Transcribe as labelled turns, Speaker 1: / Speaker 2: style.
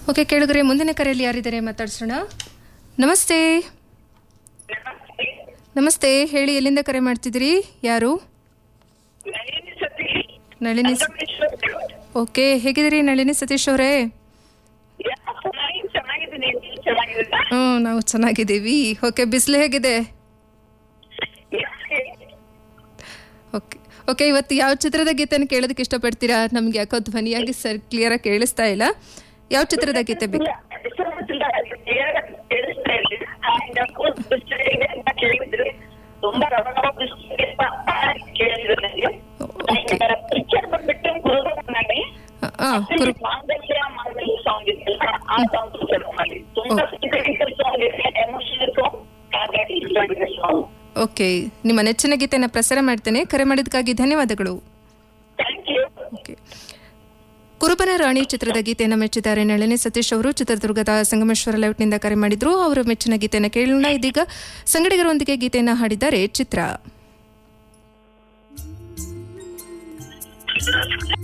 Speaker 1: okay ಕೇಳಿದ್ರೆ ಮುಂದಿನ ಕರೆಯಲ್ಲಿ ಯಾರಿದ್ದಾರೆ ಮಾತಾಡ್ಸೋಣ ನಮಸ್ತೆ ನಮಸ್ತೆ ಹೇಳಿ ಎಲ್ಲಿಂದ ಕರೆ ಮಾಡ್ತಿದ್ದೀರಿ ಯಾರು ನಳಿನಿ ಸ- ಓಕೆ ಹೇಗಿದ್ದೀರಿ ನಳಿನಿ ಸತೀಶ್ ಅವರೇ
Speaker 2: ಚೆನ್ನಾಗಿದ್ದೀನಿ ಚೆನ್ನಾಗಿದ್ದೀರಾ
Speaker 1: ಹ್ಞೂ ನಾವು ಚೆನ್ನಾಗಿದ್ದೀವಿ ಓಕೆ ಬಿಸಿಲು ಹೇಗಿದೆ ಓಕೆ ಓಕೆ ಇವತ್ತು ಯಾವ ಚಿತ್ರದ ಗೀತೆನ ಕೇಳೋದಕ್ಕೆ ಇಷ್ಟಪಡ್ತೀರಾ ನಮ್ಗೆ ಯಾಕೋ ಧ್ವನಿಯಾಗಿ ಸರ್ ಕ್ಲಿಯರಾಗಿ ಕೇಳಿಸ್ತಾ ಇಲ್ಲ ಯಾವ ಚಿತ್ರದ ಗೀತೆ ಬೇಕು
Speaker 2: ತುಂಬಾ ರವ ರವ ಬಿಸಿಲಿಗೆ ಕೇಳಿದ್ರು ನನಗೆ
Speaker 1: ಓಕೆ
Speaker 2: ಪಿಕ್ಚರ್ ಬಂದ್ಬಿಟ್ಟು ಗುರುನಾಡಿ
Speaker 1: ಹಾಂ ಕುರು
Speaker 2: ಮಾಂಗಲ್ಯ ಮಾಂಗಲ್ಯ ಸಾಂಗ್ ಇದೆಯಲ್ಲ ಆ ಸಾಂಗ್ ಪಿಕ್ಚರ್ ಮಾಡಿ ತುಂಬಾ ಸಾಂಗ್ ಇದೆ ಎಮೋಷನಲ್ ಸಾಂಗ್ ಹಾಗಾಗಿ ಇಷ್ಟವಾಗಿದೆ ಸಾಂಗ್
Speaker 1: ಓಕೆ ನಿಮ್ಮ ನೆಚ್ಚಿನ ಗೀತೆನ ಪ್ರಸಾರ ಮಾಡ್ತೇನೆ ಕರೆ ಮಾಡಿದ್ದಕ್ಕಾಗಿ ಧನ್ಯವಾದಗಳು
Speaker 2: thank you
Speaker 1: okay Kurubana Rani ಚಿತ್ರದ ಗೀತೆಯನ್ನು ಮೆಚ್ಚಿದ್ದಾರೆ ನಳಿನಿ ಸತೀಶ್ ಅವರು ಚಿತ್ರದುರ್ಗದ ಸಂಗಮೇಶ್ವರ ಲೇಔಟ್ನಿಂದ ಕರೆ ಮಾಡಿದ್ರು ಅವರ ಮೆಚ್ಚಿನ ಗೀತೆಯನ್ನು ಕೇಳೋಣ ಇದೀಗ ಸಂಗಡಿಗರೊಂದಿಗೆ ಗೀತೆಯನ್ನು ಹಾಡಿದ್ದಾರೆ ಚಿತ್ರ